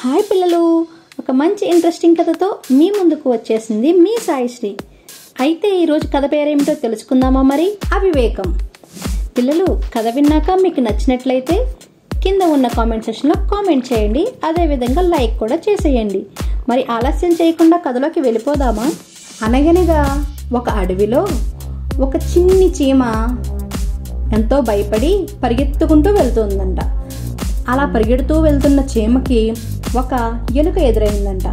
hi పిల్లలు ఒక మంచి ఇంట్రెస్టింగ్ కథతో మీ ముందుకు వచ్చేసింది మీ సాయిశ్రీ అయితే ఈరోజు కథ పేరేమిటో తెలుసుకుందామా మరి అవివేకం పిల్లలు కథ విన్నాక మీకు నచ్చినట్లయితే కింద ఉన్న కామెంట్ సెక్షన్లో కామెంట్ చేయండి అదేవిధంగా లైక్ కూడా చేసేయండి మరి ఆలస్యం చేయకుండా కథలోకి వెళ్ళిపోదామా అనగనగా ఒక అడవిలో ఒక చిన్ని చీమ ఎంతో భయపడి పరిగెత్తుకుంటూ వెళ్తుందంట అలా పరిగెడుతూ వెళ్తున్న చీమకి ఒక ఎలుక ఎదురైందంట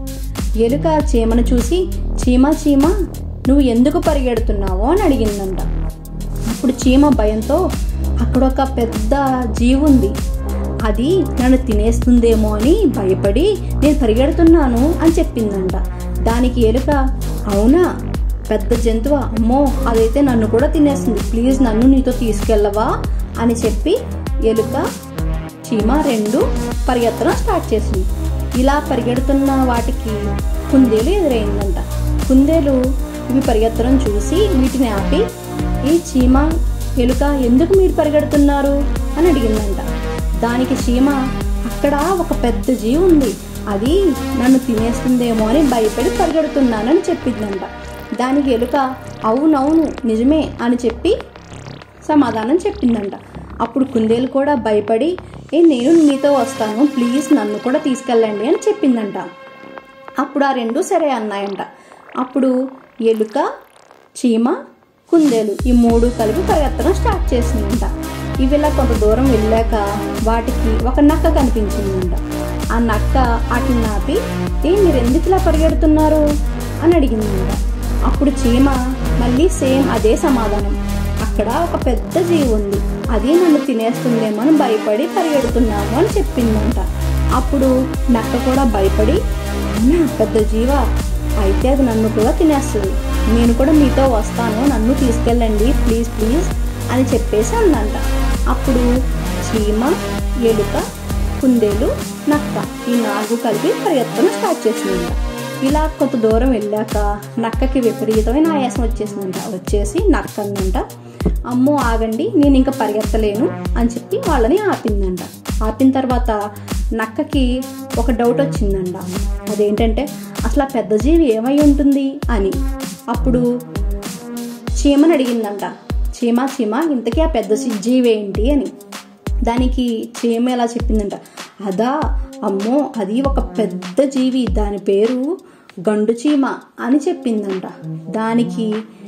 ఎలుక చీమను చూసి చీమ చీమ నువ్వు ఎందుకు పరిగెడుతున్నావో అని అడిగిందంట అప్పుడు చీమ భయంతో అక్కడ ఒక పెద్ద జీవి ఉంది అది నన్ను తినేస్తుందేమో అని భయపడి నేను పరిగెడుతున్నాను అని చెప్పిందంట దానికి ఎలుక అవునా పెద్ద జంతువు అమ్మో అదైతే నన్ను కూడా తినేస్తుంది ప్లీజ్ నన్ను నీతో తీసుకెళ్ళవా అని చెప్పి ఎలుక చీమ రెండు పరిగెత్తడం స్టార్ట్ చేసింది ఇలా పరిగెడుతున్న వాటికి కుందేలు ఎదురైందంట కుందేలు ఇవి పరిగెత్తడం చూసి వీటిని ఆపి ఈ చీమ ఎలుక ఎందుకు మీరు పరిగెడుతున్నారు అని అడిగిందంట దానికి చీమ అక్కడ ఒక పెద్ద జీవి ఉంది అది నన్ను తినేస్తుందేమో అని భయపడి పరిగెడుతున్నానని చెప్పిందంట దానికి ఎలుక అవునవును నిజమే అని చెప్పి సమాధానం చెప్పిందంట అప్పుడు కుందేలు కూడా భయపడి ఏ నేను మీతో వస్తాను ప్లీజ్ నన్ను కూడా తీసుకెళ్ళండి అని చెప్పిందంట అప్పుడు ఆ రెండు సరే అన్నాయంట అప్పుడు ఎలుక చీమ కుందేలు ఈ మూడు కలిపి పరిగెత్తడం స్టార్ట్ చేసిందంట ఇవి ఇలా కొంత దూరం వెళ్ళాక వాటికి ఒక నక్క కనిపించిందంట ఆ నక్క వాటిని నాపి ఏ మీరు ఎందుకు ఇలా పరిగెడుతున్నారు అని అడిగిందంట అప్పుడు చీమ మళ్ళీ సేమ్ అదే సమాధానం అక్కడ ఒక పెద్ద జీవి ఉంది అది నన్ను తినేస్తుందేమో అని భయపడి పరిగెడుతున్నాము అని చెప్పిందంట అప్పుడు నక్క కూడా భయపడి అవునా పెద్ద జీవ అయితే అది నన్ను కూడా తినేస్తుంది నేను కూడా మీతో వస్తాను నన్ను తీసుకెళ్ళండి ప్లీజ్ ప్లీజ్ అని చెప్పేసి అందంట అప్పుడు చీమ ఎలుక కుందేలు నక్క ఈ నాలుగు కలిపి పరిగెత్తడం స్టార్ట్ చేసిందంట ఇలా కొంత దూరం వెళ్ళాక నక్కకి విపరీతమైన ఆయాసం వచ్చేసిందంట వచ్చేసి నక్క అందంట అమ్మో ఆగండి నేను ఇంకా పరిగెత్తలేను అని చెప్పి వాళ్ళని ఆపిందంట ఆపిన తర్వాత నక్కకి ఒక డౌట్ వచ్చిందంట అదేంటంటే అసలు ఆ పెద్ద జీవి ఏమై ఉంటుంది అని అప్పుడు చీమని అడిగిందంట చీమ చీమ ఇంతకీ ఆ పెద్ద జీవి ఏంటి అని దానికి చీమ ఎలా చెప్పిందంట అదా అమ్మో అది ఒక పెద్ద జీవి దాని పేరు గండు చీమ అని చెప్పిందంట దానికి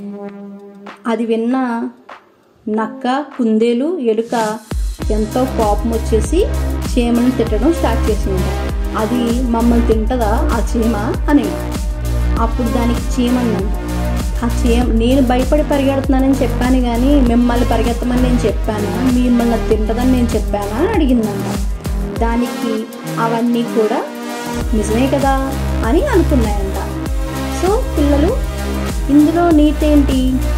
అది విన్న నక్క కుందేలు ఎలుక ఎంతో కోపం వచ్చేసి చీమను తిట్టడం స్టార్ట్ చేసింది అది మమ్మల్ని తింటదా ఆ చీమ అని అప్పుడు దానికి చీమ అన్నాను ఆ చీమ నేను భయపడి పరిగెడుతున్నానని చెప్పాను కానీ మిమ్మల్ని పరిగెత్తమని నేను చెప్పానా మిమ్మల్ని తింటదని నేను చెప్పానా అని అడిగిందంట దానికి అవన్నీ కూడా నిజమే కదా అని అనుకున్నాయంట సో పిల్లలు ఇందులో నీతేంటి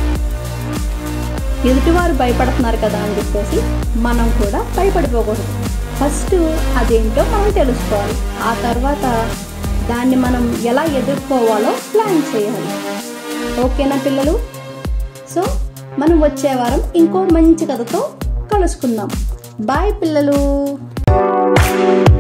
ఎదుటివారు భయపడుతున్నారు కదా అని చెప్పేసి మనం కూడా భయపడిపోకూడదు ఫస్ట్ అదేంటో మనం తెలుసుకోవాలి ఆ తర్వాత దాన్ని మనం ఎలా ఎదుర్కోవాలో ప్లాన్ చేయాలి ఓకేనా పిల్లలు సో మనం వచ్చే వారం ఇంకో మంచి కథతో కలుసుకుందాం బాయ్ పిల్లలు